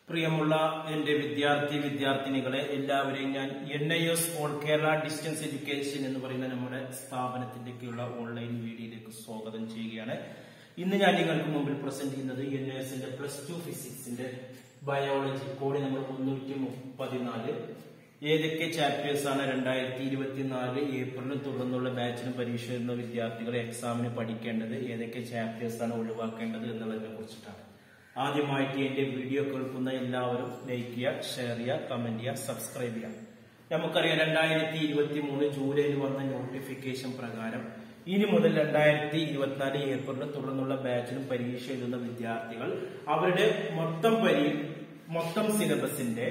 പ്രിയമുള്ള എന്റെ വിദ്യാർത്ഥി വിദ്യാർത്ഥിനികളെ എല്ലാവരെയും ഞാൻ N I S all Kerala distance education എന്ന് പറയുന്ന നമ്മുടെ സ്ഥാപനത്തിന്റെയൊക്കെയുള്ള ഓൺലൈൻ വീഡിയോയിലേക്ക് സ്വാഗതം ചെയ്യുകയാണ് ഇന്ന് ഞാൻ നിങ്ങൾക്ക് മുമ്പിൽ പ്രസന്റ് ചെയ്യുന്നത് എൻ ഐ എസിന്റെ പ്ലസ് ടു ഫിസിക്സിന്റെ ബയോളജി കോഡ് നമ്പർ മുന്നൂറ്റി പതിനാല് ഏതൊക്കെ ചാപ്റ്റേഴ്സ് ആണ് രണ്ടായിരത്തി ഇരുപത്തിനാല് ഏപ്രിലിൽ തുടർന്നുള്ള ബാച്ചിന് പരീക്ഷ എഴുതുന്ന വിദ്യാർത്ഥികൾ എക്സാമിന് പഠിക്കേണ്ടത് ഏതൊക്കെ ചാപ്റ്റേഴ്സ് ആണ് ഒഴിവാക്കേണ്ടത് എന്നുള്ളതിനെ കുറിച്ചിട്ടാണ് ആദ്യമായിട്ട് എന്റെ വീഡിയോ കേൾക്കുന്ന എല്ലാവരും ലൈക്ക് ചെയ്യുക ഷെയർ ചെയ്യുക കമന്റ് ചെയ്യുക സബ്സ്ക്രൈബ് ചെയ്യുക നമുക്കറിയാം രണ്ടായിരത്തി ഇരുപത്തി മൂന്ന് ജൂലൈയിൽ വന്ന നോട്ടിഫിക്കേഷൻ പ്രകാരം ഇനി മുതൽ രണ്ടായിരത്തി ഇരുപത്തിനാല് ഏപ്രിലിൽ തുടർന്നുള്ള ബാച്ചിനും പരീക്ഷ എഴുതുന്ന വിദ്യാർത്ഥികൾ അവരുടെ മൊത്തം പരീ മൊത്തം സിലബസിന്റെ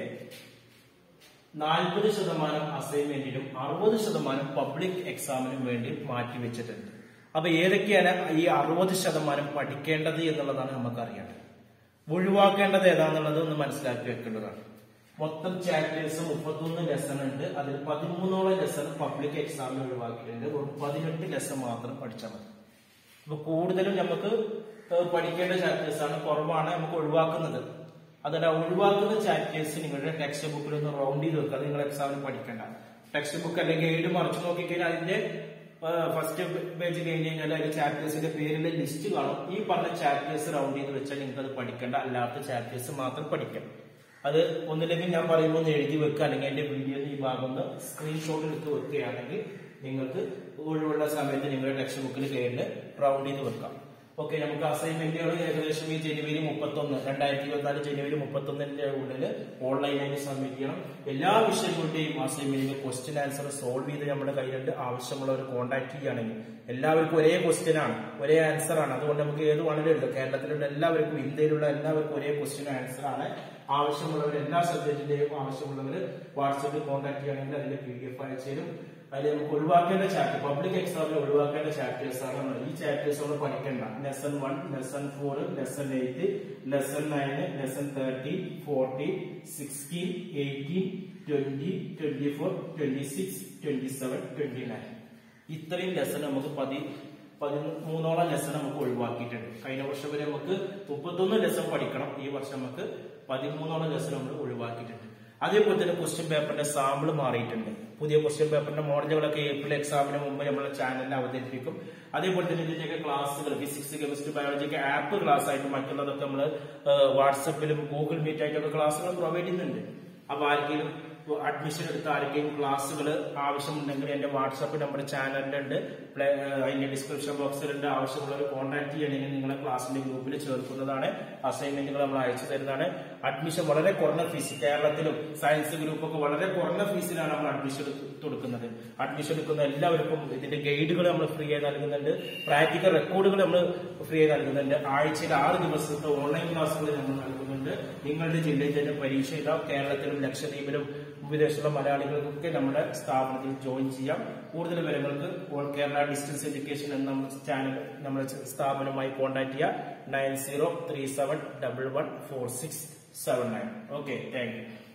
നാൽപ്പത് ശതമാനം അസൈൻമെന്റിനും അറുപത് ശതമാനം പബ്ലിക് എക്സാമിനും വേണ്ടി മാറ്റിവെച്ചിട്ടുണ്ട് അപ്പൊ ഏതൊക്കെയാണ് ഈ അറുപത് ശതമാനം പഠിക്കേണ്ടത് എന്നുള്ളതാണ് നമുക്ക് അറിയേണ്ടത് ഒഴിവാക്കേണ്ടത് ഏതാന്നുള്ളത് ഒന്ന് മനസ്സിലാക്കി വെക്കേണ്ടതാണ് മൊത്തം ചാപ്റ്റേഴ്സ് മുപ്പത്തൊന്ന് ലെസൺ ഉണ്ട് അതിൽ പതിമൂന്നോളം ലെസൺ പബ്ലിക് എക്സാമിന് ഒഴിവാക്കിയിട്ടുണ്ട് ഒരു പതിനെട്ട് ലെസൺ മാത്രം പഠിച്ചാൽ മതി അപ്പൊ കൂടുതലും നമുക്ക് ഏഹ് പഠിക്കേണ്ട ചാപ്റ്റേഴ്സ് ആണ് കുറവാണ് നമുക്ക് ഒഴിവാക്കുന്നത് അതുകൊണ്ട് ആ ഒഴിവാക്കുന്ന ചാപ്റ്റേഴ്സ് നിങ്ങളുടെ ടെക്സ്റ്റ് ബുക്കിൽ ഒന്ന് റൗണ്ട് ചെയ്ത് വെക്കുക അത് നിങ്ങൾ എക്സാമിന് പഠിക്കേണ്ട ടെക്സ്റ്റ് ബുക്ക് അല്ലെങ്കിൽ ഏഴ് മറിച്ച് നോക്കിക്കഴിഞ്ഞാൽ അതിന്റെ ഫസ്റ്റ് പേജ് കഴിഞ്ഞ് കഴിഞ്ഞാൽ അതിന്റെ ചാപ്റ്റേഴ്സിന്റെ പേരിലെ ലിസ്റ്റ് കാണും ഈ പറഞ്ഞ ചാപ്റ്റേഴ്സ് റൗണ്ട് ചെയ്ത് വെച്ചാൽ നിങ്ങൾക്ക് അത് പഠിക്കേണ്ട അല്ലാത്ത ചാപ്റ്റേഴ്സ് മാത്രം പഠിക്കാം അത് ഒന്നില്ലെങ്കിൽ ഞാൻ പറയുമ്പോൾ ഒന്ന് എഴുതി വെക്കുക അല്ലെങ്കിൽ എന്റെ വീഡിയോ ഈ ഭാഗം ഒന്ന് സ്ക്രീൻഷോട്ട് എടുത്ത് വെക്കുകയാണെങ്കിൽ നിങ്ങൾക്ക് ഒഴിവുള്ള സമയത്ത് നിങ്ങളുടെ ടെക്സ്റ്റ് ബുക്കിൽ കയറി റൗണ്ട് ചെയ്ത് വെക്കാം ഓക്കെ നമുക്ക് അസൈൻമെന്റുകൾ ഏകദേശം ഈ ജനുവരി മുപ്പത്തൊന്ന് രണ്ടായിരത്തി ഇരുപത്തിനാല് ജനുവരി മുപ്പത്തൊന്നിന്റെ ഉള്ളിൽ ഓൺലൈനായി സബ്മിറ്റ് ചെയ്യണം എല്ലാ വിഷയങ്ങളുടെയും അസൈൻമെന്റിന്റെ ക്വസ്റ്റ്യൻ ആൻസർ സോൾവ് ചെയ്ത് നമ്മുടെ കയ്യിലുണ്ട് ആവശ്യമുള്ളവർ കോൺടാക്ട് ചെയ്യുകയാണെങ്കിൽ എല്ലാവർക്കും ഒരേ ക്വസ്റ്റ്യൻ ആണ് ഒരേ ആൻസർ ആണ് അതുകൊണ്ട് നമുക്ക് ഏത് വേണമെങ്കിലും ഉണ്ട് കേരളത്തിലുള്ള എല്ലാവർക്കും ഇന്ത്യയിലുള്ള എല്ലാവർക്കും ഒരേ ക്വസ്റ്റ്യൻ ആൻസർ ആണ് ആവശ്യമുള്ളവർ എല്ലാ സബ്ജക്റ്റിന്റെയും ആവശ്യമുള്ളവർ വാട്സപ്പിൽ കോൺടാക്ട് ചെയ്യുകയാണെങ്കിൽ അതിന്റെ പി ഡി എഫ് അയച്ചു തരും അതിൽ നമുക്ക് ഒഴിവാക്കേണ്ട ചാപ്റ്റർ പബ്ലിക് എക്സാമിൽ ഒഴിവാക്കേണ്ട ചാപ്റ്റേഴ്സ് ആണ് നമ്മൾ ഈ ചാപ്റ്റേഴ്സ് നമ്മൾ പഠിക്കേണ്ട lesson one lesson four lesson eight lesson nine lesson thirty forty sixteen eighteen twenty twenty four twenty six twenty seven twenty nine ഇത്രയും ലെസൺ നമുക്ക് പതി പതിമൂന്നോളം ലെസൺ നമുക്ക് ഒഴിവാക്കിയിട്ടുണ്ട് കഴിഞ്ഞ വർഷം വരെ നമുക്ക് മുപ്പത്തൊന്ന് ലെസൺ പഠിക്കണം ഈ വർഷം നമുക്ക് പതിമൂന്നോളം ലെസൺ നമ്മൾ ഒഴിവാക്കിയിട്ടുണ്ട് അതേപോലെ തന്നെ ക്വസ്റ്റ്യൻ പേപ്പറിന്റെ സാമ്പിൾ മാറിയിട്ടുണ്ട് പുതിയ ക്വസ്റ്റ്യൻ പേപ്പറിന്റെ മോഡലുകളൊക്കെ ഏപ്രിൽ എക്സാമിന് മുമ്പ് നമ്മുടെ ചാനലിൽ അവതരിപ്പിക്കും അതേപോലെ തന്നെ ഇതിന്റെയൊക്കെ ക്ലാസ്സുകൾ ഫിസിക്സ് കെമിസ്ട്രി ബയോളജിക്ക് ആപ്പ് ക്ലാസ് ആയിട്ട് മറ്റുള്ളതൊക്കെ നമ്മൾ വാട്സപ്പിലും ഗൂഗിൾ മീറ്റ് ആയിട്ടൊക്കെ ക്ലാസ്സുകൾ പ്രൊവൈഡ് ചെയ്യുന്നുണ്ട് അപ്പൊ ആർക്കെങ്കിലും അഡ്മിഷൻ എടുത്ത ആർക്കെങ്കിലും ക്ലാസ്സുകൾ ആവശ്യമുണ്ടെങ്കിൽ എന്റെ വാട്സപ്പ് നമ്പർ ചാനലിലുണ്ട് അതിന്റെ ഡിസ്ക്രിപ്ഷൻ ബോക്സിലുണ്ട് ആവശ്യമുള്ളവർ കോൺടാക്ട് ചെയ്യണമെങ്കിൽ നിങ്ങളെ ക്ലാസ്സിന്റെ ഗ്രൂപ്പിൽ ചേർക്കുന്നതാണ് അസൈൻമെന്റുകൾ നമ്മൾ അയച്ചു തരുന്നതാണ് അഡ്മിഷൻ വളരെ കുറഞ്ഞ ഫീസ് കേരളത്തിലും സയൻസ് ഗ്രൂപ്പൊക്കെ വളരെ കുറഞ്ഞ ഫീസിലാണ് നമ്മൾ അഡ്മിഷൻ കൊടുക്കുന്നത് അഡ്മിഷൻ എടുക്കുന്ന എല്ലാവർക്കും ഇതിന്റെ ഗൈഡുകൾ നമ്മൾ ഫ്രീ ആയി നൽകുന്നുണ്ട് പ്രാക്ടിക്കൽ റെക്കോർഡുകൾ നമ്മൾ ഫ്രീ ആയി നൽകുന്നുണ്ട് ആഴ്ചയിൽ ആറ് ദിവസത്തെ ഓൺലൈൻ ക്ലാസ്സുകൾ നമ്മൾ നൽകുന്നുണ്ട് നിങ്ങളുടെ ജില്ലയിൽ തന്നെ പരീക്ഷ എഴുതാം കേരളത്തിലും ലക്ഷദ്വീപിലും വിദേശത്തുള്ള മലയാളികൾക്കൊക്കെ നമ്മുടെ സ്ഥാപനത്തിൽ ജോയിൻ ചെയ്യാം കൂടുതൽ വിവരങ്ങൾക്ക് ഓൾ കേരള ഡിസ്റ്റൻസ് എഡ്യൂക്കേഷൻ എന്ന ചാനൽ നമ്മുടെ സ്ഥാപനവുമായി കോൺടാക്ട് ചെയ്യുക nine zero three seven double one four six seven nine okay thank U